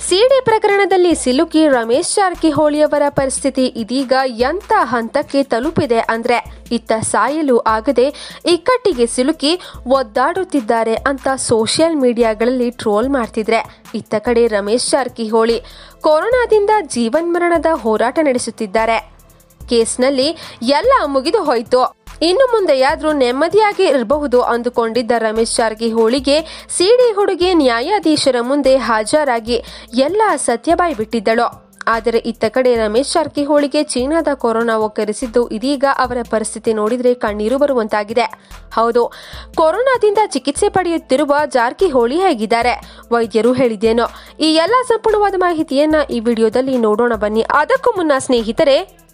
ಸಿಡಿ ಪ್ರಕರಣದಲ್ಲಿ ಸಿಲುಕಿ ರಮೇಶ್ ಜಾರಕಿಹೊಳಿ ಅವರ ಪರಿಸ್ಥಿತಿ ಇದೀಗ ಎಂಥ ಹಂತಕ್ಕೆ ತಲುಪಿದೆ ಅಂದ್ರೆ ಇತ್ತ ಸಾಯಲು ಆಗದೆ ಇಕ್ಕಟ್ಟಿಗೆ ಸಿಲುಕಿ ಒದ್ದಾಡುತ್ತಿದ್ದಾರೆ ಅಂತ ಸೋಷಿಯಲ್ ಮೀಡಿಯಾಗಳಲ್ಲಿ ಟ್ರೋಲ್ ಮಾಡ್ತಿದ್ರೆ ಇತ್ತ ಕಡೆ ರಮೇಶ್ ಜಾರಕಿಹೊಳಿ ಕೊರೋನಾದಿಂದ ಜೀವನ್ಮರಣದ ಹೋರಾಟ ನಡೆಸುತ್ತಿದ್ದಾರೆ ಕೇಸ್ನಲ್ಲಿ ಎಲ್ಲ ಮುಗಿದು ಹೋಯ್ತು ಇನ್ನು ಮುಂದೆಯಾದ್ರೂ ನೆಮ್ಮದಿಯಾಗಿ ಇರಬಹುದು ಅಂದುಕೊಂಡಿದ್ದ ರಮೇಶ್ ಜಾರಕಿಹೊಳಿಗೆ ಸಿಡಿ ಹುಡುಗಿ ನ್ಯಾಯಾಧೀಶರ ಮುಂದೆ ಹಾಜರಾಗಿ ಎಲ್ಲ ಸತ್ಯಬಾಯಿ ಬಿಟ್ಟಿದ್ದಳು ಆದರೆ ಇತ್ತ ಕಡೆ ರಮೇಶ್ ಜಾರಕಿಹೊಳಿಗೆ ಚೀನಾದ ಕೊರೋನಾ ಒಕ್ಕರಿಸಿದ್ದು ಇದೀಗ ಅವರ ಪರಿಸ್ಥಿತಿ ನೋಡಿದ್ರೆ ಕಣ್ಣೀರು ಬರುವಂತಾಗಿದೆ ಹೌದು ಕೊರೋನಾದಿಂದ ಚಿಕಿತ್ಸೆ ಪಡೆಯುತ್ತಿರುವ ಜಾರಕಿಹೊಳಿ ಹೇಗಿದ್ದಾರೆ ವೈದ್ಯರು ಹೇಳಿದ್ದೇನೋ ಈ ಎಲ್ಲ ಸಂಪೂರ್ಣವಾದ ಮಾಹಿತಿಯನ್ನ ಈ ವಿಡಿಯೋದಲ್ಲಿ ನೋಡೋಣ ಬನ್ನಿ ಅದಕ್ಕೂ ಮುನ್ನ ಸ್ನೇಹಿತರೆ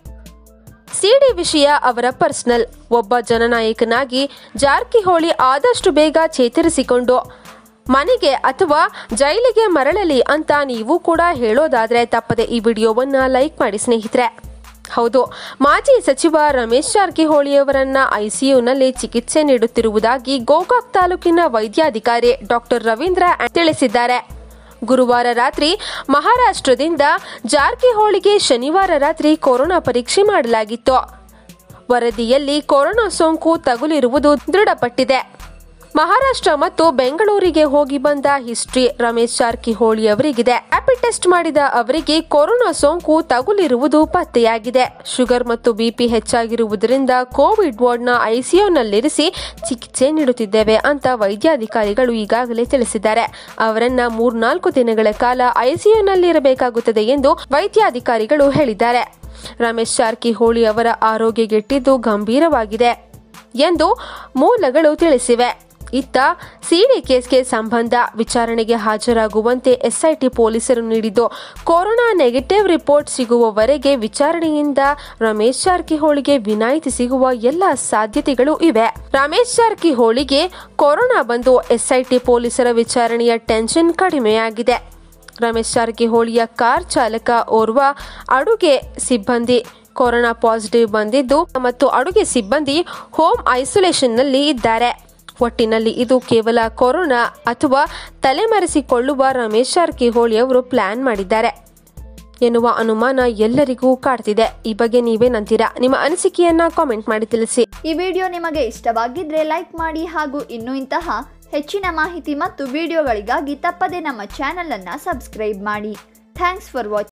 ಸಿಡಿ ವಿಷಯ ಅವರ ಪರ್ಸನಲ್ ಒಬ್ಬ ಜನನಾಯಕನಾಗಿ ಜಾರಕಿಹೊಳಿ ಆದಷ್ಟು ಬೇಗ ಚೇತರಿಸಿಕೊಂಡು ಮನೆಗೆ ಅಥವಾ ಜೈಲಿಗೆ ಮರಳಲಿ ಅಂತ ನೀವು ಕೂಡ ಹೇಳೋದಾದ್ರೆ ತಪ್ಪದೆ ಈ ವಿಡಿಯೋವನ್ನ ಲೈಕ್ ಮಾಡಿ ಸ್ನೇಹಿತರೆ ಹೌದು ಮಾಜಿ ಸಚಿವ ರಮೇಶ್ ಜಾರಕಿಹೊಳಿ ಅವರನ್ನ ಐಸಿಯುನಲ್ಲಿ ಚಿಕಿತ್ಸೆ ನೀಡುತ್ತಿರುವುದಾಗಿ ಗೋಕಾಕ್ ತಾಲೂಕಿನ ವೈದ್ಯಾಧಿಕಾರಿ ಡಾಕ್ಟರ್ ರವೀಂದ್ರ ತಿಳಿಸಿದ್ದಾರೆ ಗುರುವಾರ ರಾತ್ರಿ ಮಹಾರಾಷ್ಟ್ರದಿಂದ ಜಾರಕಿಹೊಳಿಗೆ ಶನಿವಾರ ರಾತ್ರಿ ಕೊರೋನಾ ಪರೀಕ್ಷೆ ಮಾಡಲಾಗಿತ್ತು ವರದಿಯಲ್ಲಿ ಕೊರೋನಾ ಸೋಂಕು ತಗುಲಿರುವುದು ದೃಢಪಟ್ಟಿದೆ ಮಹಾರಾಷ್ಟ್ರ ಮತ್ತು ಬೆಂಗಳೂರಿಗೆ ಹೋಗಿ ಬಂದ ಹಿಸ್ಟ್ರಿ ರಮೇಶ್ ಜಾರಕಿಹೊಳಿ ಅವರಿಗಿದೆ ರ್ಯಾಪಿಡ್ ಟೆಸ್ಟ್ ಮಾಡಿದ ಅವರಿಗೆ ಕೊರೋನಾ ಸೋಂಕು ತಗುಲಿರುವುದು ಪತ್ತೆಯಾಗಿದೆ ಶುಗರ್ ಮತ್ತು ಬಿಪಿ ಹೆಚ್ಚಾಗಿರುವುದರಿಂದ ಕೋವಿಡ್ ವಾರ್ಡ್ನ ಐಸಿಯುನಲ್ಲಿರಿಸಿ ಚಿಕಿತ್ಸೆ ನೀಡುತ್ತಿದ್ದೇವೆ ಅಂತ ವೈದ್ಯಾಧಿಕಾರಿಗಳು ಈಗಾಗಲೇ ತಿಳಿಸಿದ್ದಾರೆ ಅವರನ್ನ ಮೂರ್ನಾಲ್ಕು ದಿನಗಳ ಕಾಲ ಐಸಿಯುನಲ್ಲಿರಬೇಕಾಗುತ್ತದೆ ಎಂದು ವೈದ್ಯಾಧಿಕಾರಿಗಳು ಹೇಳಿದ್ದಾರೆ ರಮೇಶ್ ಜಾರಕಿಹೊಳಿ ಅವರ ಆರೋಗ್ಯಗೆಟ್ಟಿದ್ದು ಗಂಭೀರವಾಗಿದೆ ಎಂದು ಮೂಲಗಳು ತಿಳಿಸಿವೆ ಇತ್ತ ಸಿಡಿ ಕೇಸ್ಗೆ ಸಂಬಂಧ ವಿಚಾರಣೆಗೆ ಹಾಜರಾಗುವಂತೆ ಎಸ್ಐಟಿ ಪೊಲೀಸರು ನೀಡಿದ್ದು ಕೊರೋನಾ ನೆಗೆಟಿವ್ ರಿಪೋರ್ಟ್ ಸಿಗುವವರೆಗೆ ವಿಚಾರಣೆಯಿಂದ ರಮೇಶ್ ಜಾರಕಿಹೊಳಿಗೆ ವಿನಾಯಿತಿ ಸಿಗುವ ಎಲ್ಲ ಸಾಧ್ಯತೆಗಳು ಇವೆ ರಮೇಶ್ ಜಾರಕಿಹೊಳಿಗೆ ಕೊರೋನಾ ಬಂದು ಎಸ್ಐಟಿ ಪೊಲೀಸರ ವಿಚಾರಣೆಯ ಟೆನ್ಷನ್ ಕಡಿಮೆಯಾಗಿದೆ ರಮೇಶ್ ಜಾರಕಿಹೊಳಿಯ ಕಾರ್ ಚಾಲಕ ಓರ್ವ ಅಡುಗೆ ಸಿಬ್ಬಂದಿ ಕೊರೋನಾ ಪಾಸಿಟಿವ್ ಬಂದಿದ್ದು ಮತ್ತು ಅಡುಗೆ ಸಿಬ್ಬಂದಿ ಹೋಮ್ ಐಸೋಲೇಷನ್ನಲ್ಲಿ ಇದ್ದಾರೆ ಒಟ್ಟಿನಲ್ಲಿ ಇದು ಕೇವಲ ಕೊರೋನಾ ಅಥವಾ ತಲೆಮರೆಸಿಕೊಳ್ಳುವ ರಮೇಶ್ ಜಾರಕಿಹೊಳಿ ಅವರು ಪ್ಲಾನ್ ಮಾಡಿದ್ದಾರೆ ಎನ್ನುವ ಅನುಮಾನ ಎಲ್ಲರಿಗೂ ಕಾಡ್ತಿದೆ ಈ ಬಗ್ಗೆ ನೀವೇನಂತೀರಾ ನಿಮ್ಮ ಅನಿಸಿಕೆಯನ್ನ ಕಾಮೆಂಟ್ ಮಾಡಿ ತಿಳಿಸಿ ಈ ವಿಡಿಯೋ ನಿಮಗೆ ಇಷ್ಟವಾಗಿದ್ರೆ ಲೈಕ್ ಮಾಡಿ ಹಾಗೂ ಇನ್ನೂ ಇಂತಹ ಹೆಚ್ಚಿನ ಮಾಹಿತಿ ಮತ್ತು ವಿಡಿಯೋಗಳಿಗಾಗಿ ತಪ್ಪದೇ ನಮ್ಮ ಚಾನಲ್ ಅನ್ನ ಸಬ್ಸ್ಕ್ರೈಬ್ ಮಾಡಿ ಥ್ಯಾಂಕ್ಸ್ ಫಾರ್ ವಾಚಿಂಗ್